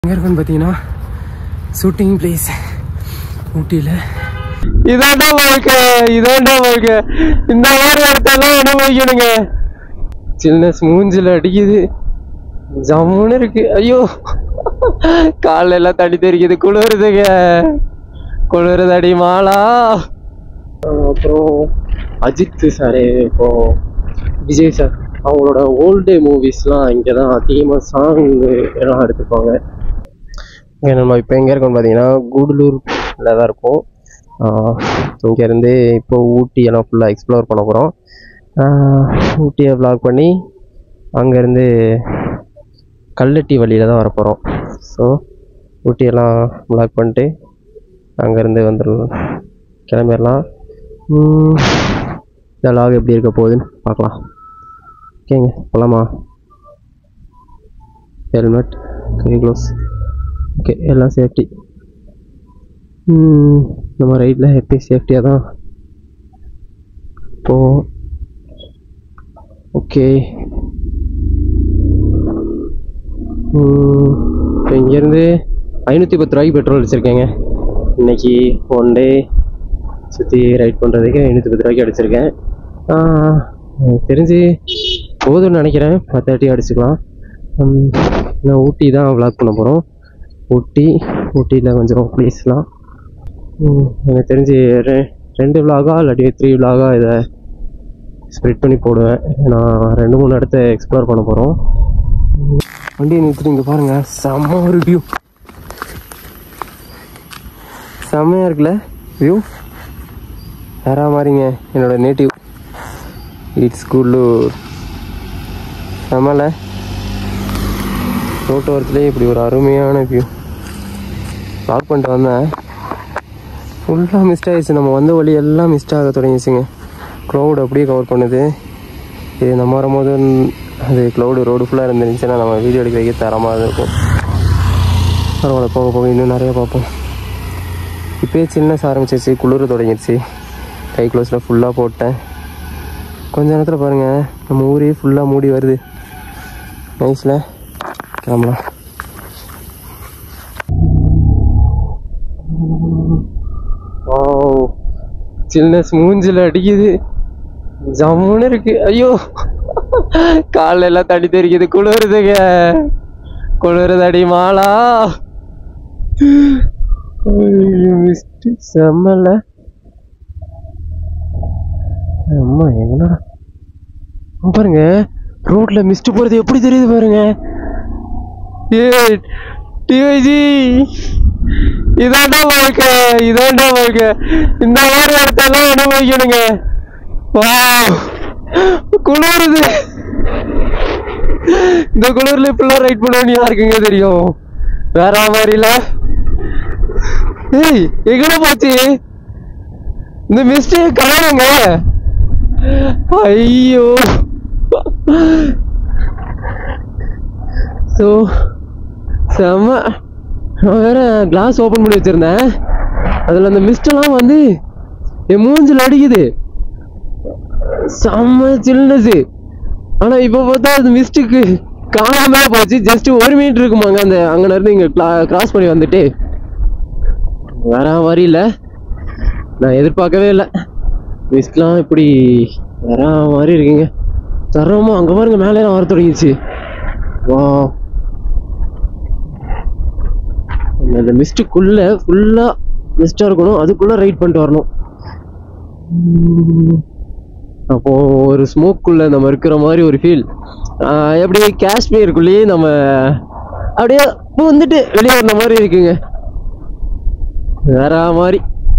எங்கே இருக்குன்னு பார்த்தீங்கன்னா ஷூட்டிங் பிளேஸ் ஊட்டியில் இதாண்டா வாழ்க்கை இதாண்டா வாழ்க்கை இந்த மாதிரி இடத்தெல்லாம் அனுபவிக்கணுங்க சில்னஸ் மூஞ்சில் அடிக்குது ஜம்முன்னு இருக்கு ஐயோ காலில் எல்லாம் தடி தெரிக்குது குளிருதுங்க குளிருது அடி மாலா அப்புறம் அஜித் சார் இப்போ விஜய் சார் அவங்களோட ஓல்டு மூவிஸ்லாம் இங்கே தான் அதிகமாக சாங் எல்லாம் எடுத்துப்பாங்க இங்கே நம்ம இப்போ எங்கே இருக்கோம்னு பார்த்தீங்கன்னா கூடலூரில் தான் இருக்கோம் இங்கேருந்து இப்போ ஊட்டி எல்லாம் ஃபுல்லாக எக்ஸ்ப்ளோர் பண்ண போகிறோம் ஊட்டியை வ்ளாக் பண்ணி அங்கேருந்து கல்லட்டி வழியில் தான் வரப்போகிறோம் ஸோ ஊட்டியெல்லாம் வ்ளாக் பண்ணிட்டு அங்கேருந்து வந்துடலாம் கிளம்பிடலாம் உம், இந்த லாக் எப்படி இருக்க போகுதுன்னு பார்க்கலாம் ஓகேங்க போகலாமா ஹெல்மெட் கை க்ளோஸ் ஓகே எல்லாம் சேஃப்டி நம்ம ரைடில் எப்பயும் சேஃப்டியாக தான் போவோம் ஓகே இப்போ இங்கேருந்து ஐநூற்றி பத்து ரூபாய்க்கு பெட்ரோல் அடிச்சிருக்கேங்க இன்னைக்கு ஒன் டே சுற்றி ரைட் பண்ணுறதுக்கு ஐநூற்றி பத்து ரூபாய்க்கு அடிச்சிருக்கேன் ஆஹ், எனக்கு தெரிஞ்சு போதும்னு நினைக்கிறேன் பத்தாட்டி அடிச்சுக்கலாம் உம், நான் ஊட்டி தான் vlog பண்ண போகிறோம் ஊட்டி ஊட்டியில் கொஞ்சம் ப்ளேஸ்லாம் எனக்கு தெரிஞ்சு ரெ- ரெண்டு விலாகா இல்லாட்டி த்ரீ விலாகா இதை ஸ்ப்ரெட் பண்ணி போடுவேன் நான் ரெண்டு மூணு இடத்த எக்ஸ்ப்ளோர் பண்ண போகிறோம் வண்டியை நிறுத்திட்டு இங்கே பாருங்கள் செம்ம ஒரு வியூ செம்மையாக இருக்குல்ல வியூ வேற மாதிரிங்க என்னோட நேட்டிவ் இட்ஸ் குள்ளூர் செம்மல ரோட்டு ஓரத்துலேயே இப்படி ஒரு அருமையான வியூ லாக் பண்ணிட்டு வந்தேன் ஃபுல்லாக மிஸ்ட் ஆயிடுச்சு நம்ம வந்த வழி எல்லாம் மிஸ்ட் ஆக தொடங்கிடுச்சுங்க க்ளவுட் அப்படியே கவர் பண்ணுது இது நம்ம வரும்போது அது க்ளவுடு ரோடு ஃபுல்லாக இருந்துருந்துச்சுன்னா நம்ம வீடியோ எடுக்க வைக்க தரமாக இருக்கும் பரவாயில்ல போக போக இன்னும் நிறைய பார்ப்போம் இப்போயே சின்னஸ் ஆரம்பிச்சிருச்சு குளிர் தொடங்கிடுச்சு கை க்ளோஸில் ஃபுல்லாக போட்டேன் கொஞ்ச நேரத்தில் பாருங்கள் நம்ம ஊரே ஃபுல்லாக மூடி வருது நைஸில் கிளம்பலாம் சில்னஸ் மூஞ்சில் அடிக்குது ஜம்முன்னு இருக்கு ஐயோ காலில் எல்லாம் தடி தெரிக்குது குளிருதுங்க குளிருது அடி மாலா மிஸ்ட் செம்மல அம்மா எங்கடா அங்க பாருங்க ரோட்ல மிஸ்ட் போறது எப்படி தெரியுது பாருங்க ஏ டிவைஜி இதாண்டா வாழ்க்கை இதாண்டா வாழ்க்கை இந்த மாதிரி இடத்தெல்லாம் அனுபவிக்கணுங்க வா குளிருது இந்த குளிர்ல இப்படிலாம் ரைட் பண்ணுவேன்னு யாருக்குங்க தெரியும் வேற மாதிரில ஏய் எங்கடா போச்சு இந்த மிஸ்டேக் காணுங்க ஐயோ ஸோ செம்ம நான் வேற கிளாஸ் ஓப்பன் பண்ணி வச்சிருந்தேன் அதில் அந்த மிஸ்டெல்லாம் வந்து என் மூஞ்சில் அடிக்குது செம்ம சில்னஸ் ஆனால் இப்போ பார்த்தா அது மிஸ்டுக்கு காணாம போச்சு ஜஸ்ட் ஒரு மினிட் இருக்குமாங்க அந்த அங்கே இருந்து இங்கே கிராஸ் பண்ணி வந்துட்டு வேற மாதிரி இல்லை நான் எதிர்பார்க்கவே இல்லை மிஸ்ட்லாம் இப்படி வேற மாதிரி இருக்குங்க தரமா அங்கே பாருங்க மேலே வர தொடங்கிடுச்சு வா அந்த மிஸ்டுக்குள்ள ஃபுல்லா மிஸ்டா இருக்கணும் அதுக்குள்ள ரைட் பண்ணிட்டு வரணும் உம். அப்போ ஒரு ஸ்மோக்குள்ள நம்ம இருக்கிற மாதிரி ஒரு ஃபீல் எப்படி காஷ்மீருக்குள்ளேயே நம்ம அப்படியே வந்துட்டு வெளியே வந்த மாதிரி இருக்குங்க வேற மாதிரி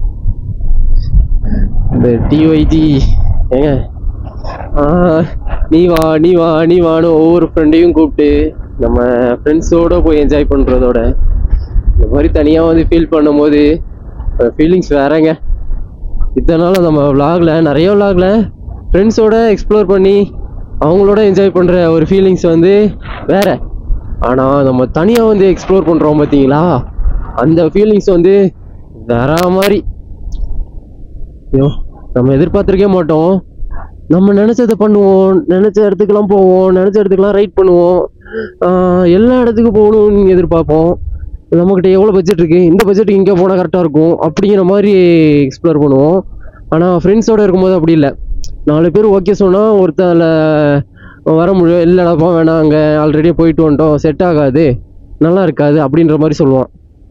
இந்த டிஒய்டி ஏங்க ஆ, நீ வா நீ வா நீ வான்னு ஒவ்வொரு ஃப்ரெண்டையும் கூப்பிட்டு நம்ம ஃப்ரெண்ட்ஸோட போய் என்ஜாய் பண்ணுறதோட இந்த மாதிரி தனியாக வந்து ஃபீல் பண்ணும்போது ஃபீலிங்ஸ் வேறங்க இதனால நம்ம விலாகில் நிறைய விலாகில் ஃப்ரெண்ட்ஸோட எக்ஸ்ப்ளோர் பண்ணி அவங்களோட என்ஜாய் பண்ணுற ஒரு ஃபீலிங்ஸ் வந்து வேற ஆனால் நம்ம தனியாக வந்து எக்ஸ்ப்ளோர் பண்ணுறோம் பார்த்தீங்களா அந்த ஃபீலிங்ஸ் வந்து வேற மாதிரி ஐயோ நம்ம எதிர்பார்த்துருக்கே மாட்டோம் நம்ம நினச்சதை பண்ணுவோம் நினச்ச இடத்துக்குலாம் போவோம் நினச்ச இடத்துக்குலாம் ரைட் பண்ணுவோம் ஆஹ் எல்லா இடத்துக்கும் போகணும்னு எதிர்பார்ப்போம் நம்மக்கிட்ட எவ்வளோ பட்ஜெட் இருக்குது இந்த பட்ஜெட்டுக்கு இங்கே போனால் கரெக்டாக இருக்கும் அப்படிங்கிற மாதிரி எக்ஸ்ப்ளோர் பண்ணுவோம் ஆனால் ஃப்ரெண்ட்ஸோடு இருக்கும்போது அப்படி இல்லை நாலு பேர் ஓகே சொன்னால் ஒருத்தல வர முடியும் இல்லைடாப்பா வேணாம் அங்கே ஆல்ரெடி போயிட்டு வந்துட்டோம் செட் ஆகாது நல்லா இருக்காது அப்படின்ற மாதிரி சொல்லுவான்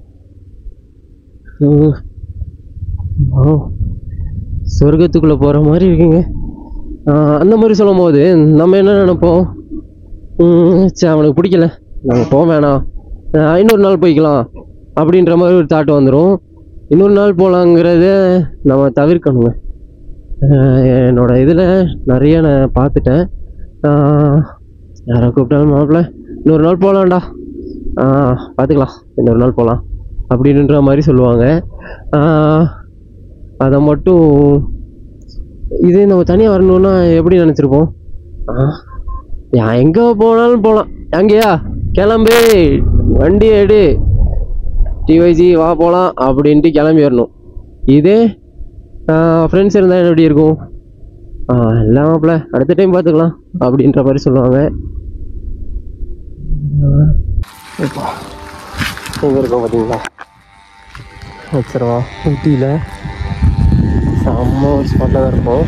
உம். ஆ சொர்க்கத்துக்குள்ளே போகிற மாதிரி இருக்குங்க ஆஹ் அந்த மாதிரி சொல்லும் போது நம்ம என்ன நினைப்போம் உம், சரி அவனுக்கு பிடிக்கல நாங்கள் போக வேணாம் ஆஹ் இன்னொரு நாள் போய்க்கலாம் அப்படின்ற மாதிரி ஒரு தாட் வந்துடும் இன்னொரு நாள் போகலாங்கிறத நம்ம தவிர்க்கணுங்க ஆஹ் என்னோட இதில் நிறைய நான் பார்த்துட்டேன் ஆஹ் யாரை கூப்பிட்டாலும் மாப்பிள்ள இன்னொரு நாள் போகலாம்டா பார்த்துக்கலாம் இன்னொரு நாள் போகலாம் அப்படின்ற மாதிரி சொல்லுவாங்க ஆஹ் அதை மட்டும் இதே நம்ம தனியாக வரணும்னா எப்படி நினச்சிருப்போம் நான் எங்கே போனாலும் போகலாம் அங்கேயா கிளம்பு வண்டி எடு டிவைஜி வா போகலாம் அப்படின்ட்டு கிளம்பி வரணும் இதே ஃப்ரெண்ட்ஸ் இருந்தால் எப்படி இருக்கும் எல்லாம் மாப்பிள்ள அடுத்த டைம் பார்த்துக்கலாம் அப்படின்ற மாதிரி சொல்லுவாங்க எங்கே இருக்கோம் பார்த்தீங்களா வச்சிருவா ஊட்டியில் செம்ம ஒரு ஸ்பாட்டில் தான் இருக்கும்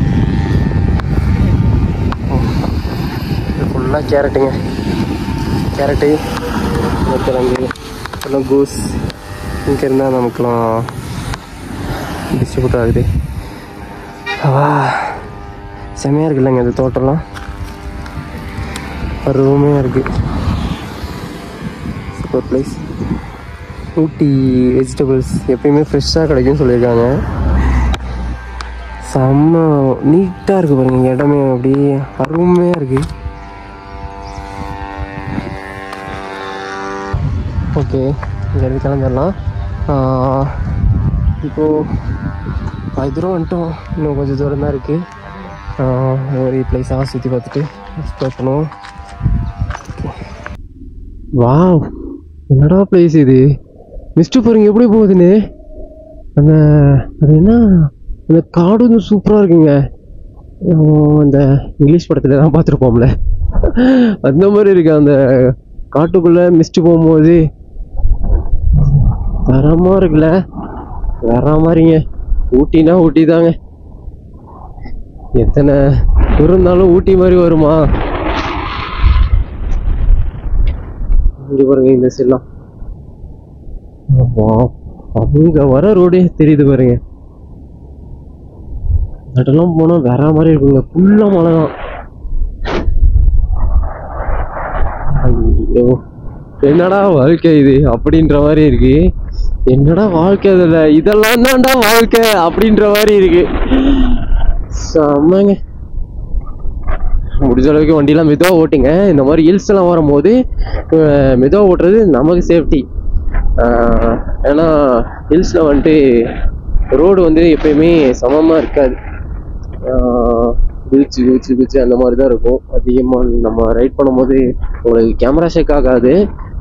ஃபுல்லாக கேரட்டுங்க கேரட்டு கிழங்கு எல்லாம் கூஸ் இங்கே இருந்தால் நமக்குலாம் டிஸ்ட்ரிபியூட் ஆகுது வா செம்மையாக இருக்குல்லங்க இந்த தோட்டம்லாம் அருமையாக இருக்குது சூப்பர் பிளேஸ் ஊட்டி வெஜிடபிள்ஸ் எப்பயுமே ஃப்ரெஷ்ஷாக கிடைக்கும்னு சொல்லியிருக்காங்க செம்ம நீட்டாக இருக்குது பாருங்க இங்க இடமே அப்படியே அருமையாக இருக்குது ஓகே இங்கேருந்து கிளம்பிடலாம் ஆஹ் இப்போது பாதி தூரம் வந்துட்டோம் இன்னும் கொஞ்சம் தூரம் தான் இருக்குது ஒரு பிளேஸாக சுற்றி பார்த்துட்டு எக்ஸ்ப்ளோர் பண்ணுவோம் வாவ் என்னடா பிளேஸ் இது மிஸ்ட்டு பாருங்க எப்படி போகுதுன்னு அந்த அது என்ன அந்த காடு வந்து சூப்பராக இருக்குங்க ஆஹ் அந்த இங்கிலீஷ் படத்துல தான் பார்த்துருப்போம்ல அந்த மாதிரி இருக்கு அந்த காட்டுக்குள்ள மிஸ்ட்டு போகும்போது தரமா இருக்குல்ல வேற மாதிரிங்க ஊட்டினா ஊட்டி தாங்க எத்தனை இருந்தாலும் ஊட்டி மாதிரி வருமா இங்க பாருங்க இந்த சைட்லாம் ஆமா அவங்க வர ரோடே தெரியுது பாருங்க அதெல்லாம் போனா வேற மாதிரி இருக்குங்க ஃபுல்லா மழை தான் ஐயோ என்னடா வாழ்க்கை இது அப்படின்ற மாதிரி இருக்கு என்னடா வாழ்க்கை இதுல இதெல்லாம் தான்டா வாழ்க்கை அப்படின்ற மாதிரி இருக்கு செம்மங்க முடிஞ்ச அளவுக்கு வண்டிலாம் மெதுவாக ஓட்டுங்க இந்த மாதிரி ஹில்ஸ் எல்லாம் வரும்போது அஹ், மெதுவா ஓட்டுறது நமக்கு சேஃப்டி ஏன்னா ஹில்ஸில் வந்துட்டு ரோடு வந்து எப்பயுமே சமமாக இருக்காது ஆஹ், குதிச்சு குதிச்சு குதிச்சு அந்த மாதிரி தான் இருக்கும் அதிகமாக நம்ம ரைட் பண்ணும்போது உங்களுக்கு கேமரா ஷேக் ஆகாது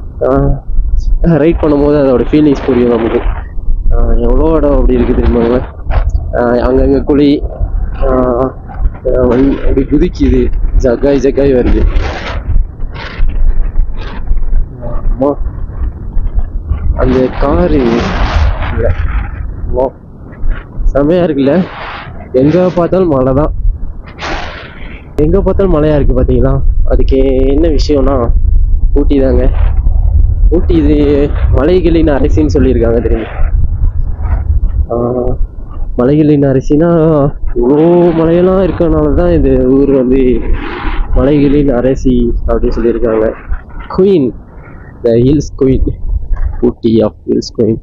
ரைட் பண்ணும்போது அதோட ஃபீலிங்ஸ் புரியும் நமக்கு ஆஹ், எவ்வளோ இடம் அப்படி இருக்குது தெரியுமாங்க ஆஹ், அங்கங்க குழி ஆஹ், ஆஹ், வண்டி அப்படி குதிக்குது ஜக்காய் ஜக்காய் வருது ஆமா அந்த காரு செமையா இருக்குல்ல எங்க பார்த்தாலும் மழை தான் எங்க பார்த்தாலும் மழையா இருக்கு பாத்தீங்களா அதுக்கு என்ன விஷயம்னா ஊட்டி தாங்க ஊட்டி இது மலைகளின் அரசின்னு சொல்லியிருக்காங்க தெரியுமா ஆஹ், மலைகளின் அரசினா இவ்வளோ மலையெல்லாம் இருக்கறனால தான் இந்த ஊர் வந்து மலைகளின் அரசி அப்படின்னு சொல்லியிருக்காங்க queen the hills queen Ooty of hills queen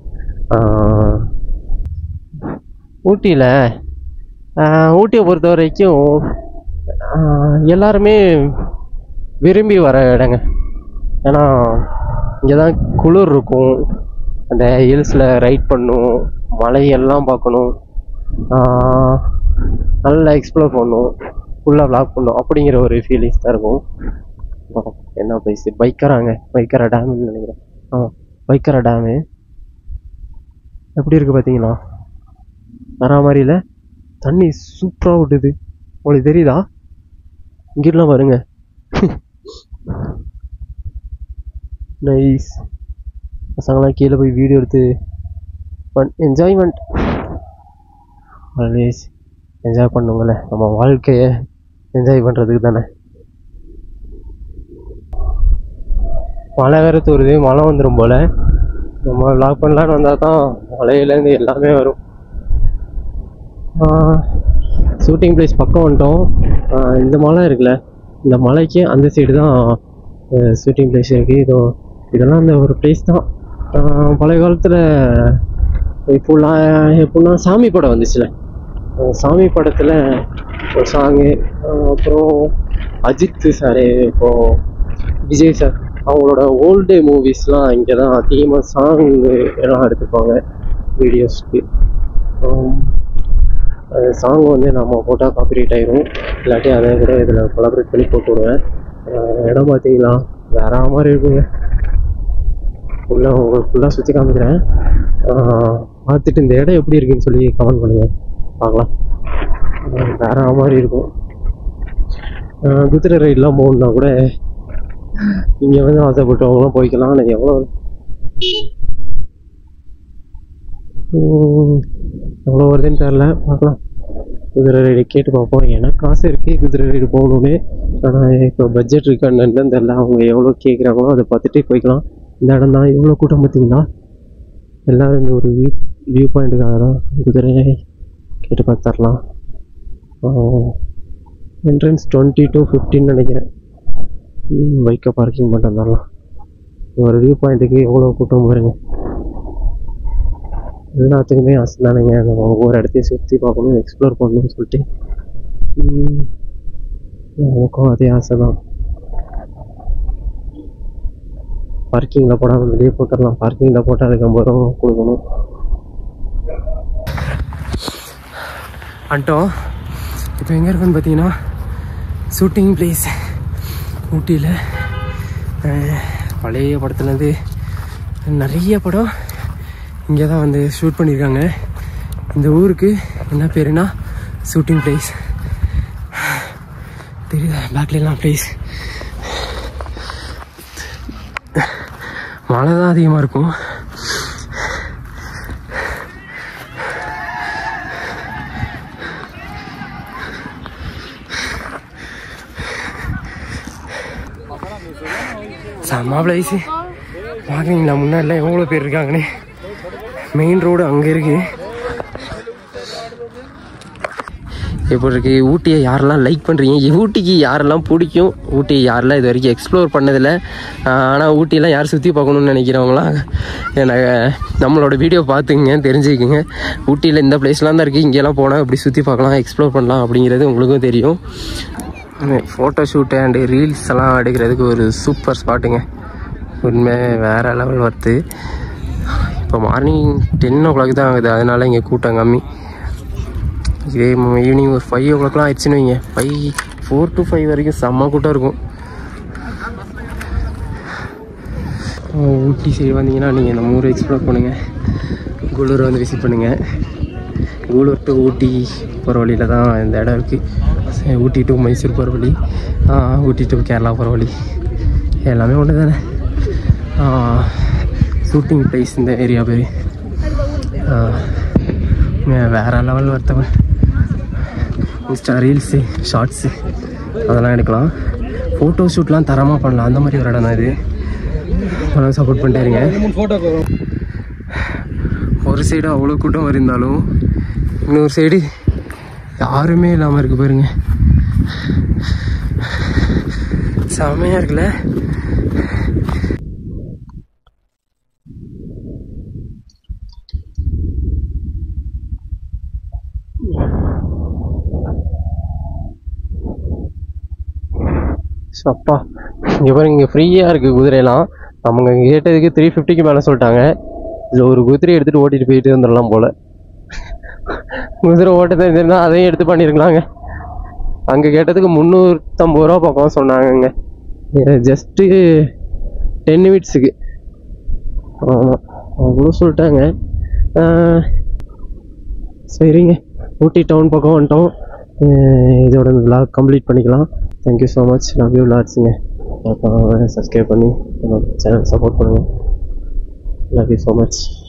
ஊட்டியில் ஊட்டியை பொறுத்த வரைக்கும் ஆஹ், எல்லாருமே விரும்பி வர இடங்க ஏன்னா இங்கே தான் குளிர் இருக்கும் அந்த ஹில்ஸில் ரைட் பண்ணும் மலையெல்லாம் பார்க்கணும் ஆஹ், நல்லா எக்ஸ்ப்ளோர் பண்ணணும் ஃபுல்லாக vlog பண்ணணும் அப்படிங்கிற ஒரு ஃபீலிங்ஸ் தான் இருக்கும் அப்புறம் என்ன பிளேஸ் பைக்கராங்க பைக்கரா டேம்னு நினைக்கிறேன் ஆமாம் பைக்கரா டேமு எப்படி இருக்கு பார்த்தீங்களா வரா மாதிரி இல்லை தண்ணி சூப்பராக விட்டுது உங்களுக்கு தெரியுதா இங்கிட்டலாம் பாருங்க நைஸ் பசங்களாம் கீழே போய் வீடியோ எடுத்து ஃபன் என்ஜாய்மெண்ட் ஆல்வேஸ் என்ஜாய் பண்ணுங்கள நம்ம வாழ்க்கையை என்ஜாய் பண்ணுறதுக்கு தானே மழை வேற தூருது மழை வந்துடும் போல் நம்ம லாக் பண்ணலான்னு வந்தால் தான் மழையிலேருந்து எல்லாமே வரும் ஷூட்டிங் பிளேஸ் பக்கம் வந்துட்டோம் ஆஹ் இந்த மலை இருக்குல்ல இந்த மலைக்கு அந்த சைடு தான் ஷூட்டிங் பிளேஸ் இருக்குது இதோ இதெல்லாம் அந்த ஒரு பிளேஸ் தான் ஆஹ் பழைய காலத்தில் இப்போலாம் எப்படின்னா சாமி படம் வந்துச்சுல அஹ் சாமி படத்தில் ஒரு சாங்கு அப்புறம் அஜித் சார் இப்போ விஜய் சார் அவங்களோட ஓல்டு மூவிஸ்லாம் இங்கே தான் அதிகமாக சாங் எல்லாம் எடுத்துப்பாங்க வீடியோஸ்க்கு சாங் வந்து நம்ம போட்டால் காப்பிரைட் ஆயிரும் இல்லாட்டி அதை கூட இதில் கொலாபரேட் பண்ணி போட்டு விடுவேன் அஹ் இடம் பார்த்தீங்களா வேற மாதிரி இருக்குங்க ஃபுல்லாக உங்களுக்கு ஃபுல்லாக சுற்றி காமிக்கிறேன் அஹ் பார்த்துட்டு இந்த இடம் எப்படி இருக்குன்னு சொல்லி கமெண்ட் பண்ணுங்கள் பார்க்கலாம் அஹ் வேற மாதிரி இருக்கும் அஹ் குதிரை ரைடெலாம் போகணுன்னா கூட இங்கே வந்து ஆசைப்பட்டவங்களாம் போய்க்கலாம் ஆனால் எவ்வளோ உம், எவ்வளோ வருதுன்னு தெரில பார்க்கலாம் குதிரை ரைடு கேட்டு பார்ப்போம் எனக்கு ஆசை இருக்குது குதிரை ரைடு போகணுன்னு ஆனால் இப்போ பட்ஜெட் இருக்கான்னு தெரில அவங்க எவ்வளோ கேட்குறாங்களோ அதை பார்த்துட்டு போய்க்கலாம் இந்த இடம் தான் எவ்வளோ கூட்டம் பார்த்தீங்களா எல்லோரும் இந்த ஒரு வியூ வியூ பாயிண்ட்டுக்காக தான் குதிரை கேட்டு பார்த்துடலாம் என்ட்ரன்ஸ் டுவெண்ட்டி டு ஃபிஃப்டின்னு நினைக்கிறேன் பைக்கை பார்க்கிங் பண்ணிட்டு வந்துடலாம் ஒரு வியூ பாயிண்ட்டுக்கு எவ்வளோ கூட்டம் பாருங்க எல்லாத்துக்குமே ஆசை தானுங்க நம்ம ஒவ்வொரு இடத்தையும் சுற்றி பார்க்கணும் எக்ஸ்ப்ளோர் பண்ணணும்னு சொல்லிட்டு உம், எனக்கும் அதே ஆசை தான் பார்க்கிங்கில் போடாமல் வெளியே போட்டுடலாம் பார்க்கிங்கில் போட்டால் அதுக்கு ஐம்பது ரூபா கொடுக்கணும் வந்துட்டோம் இப்போ எங்கே இருக்குன்னு பார்த்தீங்கன்னா ஷூட்டிங் பிளேஸ் ஊட்டியில் பழைய படத்துலேருந்து நிறைய படம் இங்கே தான் வந்து ஷூட் பண்ணியிருக்காங்க இந்த ஊருக்கு என்ன பேருனா ஷூட்டிங் பிளேஸ் தெரியுதா பேக்லாம் பிளேஸ் மழை தான் அதிகமாக இருக்கும் செம்ம பிளேஸு பார்க்குறீங்களா முன்னாடிலாம் எவ்வளோ பேர் இருக்காங்கன்னு மெயின் ரோடு அங்கே இருக்கு எப்படி இருக்கு ஊட்டியை யாரெல்லாம் லைக் பண்ணுறீங்க ஊட்டிக்கு யாரெல்லாம் பிடிக்கும் ஊட்டியை யாரெல்லாம் இது வரைக்கும் எக்ஸ்ப்ளோர் பண்ணதில்லை ஆனால் ஊட்டியெல்லாம் யார் சுற்றி பார்க்கணும்னு நினைக்கிறவங்களாம் எனக்கு நம்மளோட வீடியோ பார்த்துக்குங்க தெரிஞ்சுக்குங்க ஊட்டியில் இந்த பிளேஸ்லாம் தான் இருக்குது இங்கெல்லாம் போனால் இப்படி சுற்றி பார்க்கலாம் எக்ஸ்ப்ளோர் பண்ணலாம் அப்படிங்கிறது உங்களுக்கும் தெரியும் ஃபோட்டோ ஷூட்டு அண்டு ரீல்ஸ் எல்லாம் எடுக்கிறதுக்கு ஒரு சூப்பர் ஸ்பாட்டுங்க உண்மை வேறு லெவல் வருது இப்போ மார்னிங் டென் ஓ கிளாக் தான் ஆகுது அதனால இங்கே கூட்டம் கம்மி இதே ஈவினிங் ஒரு ஃபைவ் ஓ கிளாக்லாம் ஆயிடுச்சுன்னு வைங்க ஃபைவ் ஃபோர் டு ஃபைவ் வரைக்கும் செம்ம கூட்டம் இருக்கும் அஹ் ஊட்டி சைடு வந்தீங்கன்னா நீங்கள் நம்ம ஊரை எக்ஸ்ப்ளோர் பண்ணுங்கள் கூலூர் வந்து விசிட் பண்ணுங்கள் கூலூர் டு ஊட்டி போகிற வழியில் தான் இந்த இடம் இருக்குது ஊட்டி டு மைசூர் போகிற வழி ஆஹ் ஊட்டி டு கேரளா போகிற வழி எல்லாமே ஒன்று தானே ஷூட்டிங் பிளேஸ் இந்த ஏரியா பேர் வேறு லெவல் வர்த்தவன் இன்ஸ்டா ரீல்ஸு ஷார்ட்ஸு அதெல்லாம் எடுக்கலாம் ஃபோட்டோ ஷூட்லாம் தரமாக பண்ணலாம் அந்த மாதிரி ஒரு இடம் தான் இது அதெல்லாம் சப்போர்ட் பண்ணிட்டே இருங்க ஒரு சைடு அவ்வளோ கூட்டம் இருந்தாலும் இன்னொரு சைடு யாருமே இல்லாமல் இருக்கு பாருங்க செமையாக இருக்குல்ல அப்பா இங்கே பாருங்க இங்கே ஃப்ரீயாக இருக்குது குதிரையெல்லாம் அவங்க கேட்டதுக்கு த்ரீ ஃபிஃப்டிக்கு மேலே சொல்லிட்டாங்க இதில் ஒரு குதிரை எடுத்துகிட்டு ஓட்டிட்டு போயிட்டு வந்துடலாம் போல் குதிரை ஓட்ட தெரிஞ்சிருந்தா அதையும் எடுத்து பண்ணியிருக்கலாங்க அங்கே கேட்டதுக்கு முந்நூற்றம்பது ரூபா பக்கம் சொன்னாங்கங்க ஜஸ்ட்டு டென் மினிட்ஸுக்கு ஆமாம் அவ்வளோ சொல்லிட்டாங்க ஆஹ், சரிங்க ஊட்டி டவுன் பக்கம் வந்துட்டோம் அஹ் இதோட இந்த vlog கம்ப்ளீட் பண்ணிக்கலாம் thank you so much love you லாட்ஸுங்க சப்ஸ்கிரைப் பண்ணி நம்ம சேனல் சப்போர்ட் பண்ணுங்கள் லவ் யூ ஸோ மச்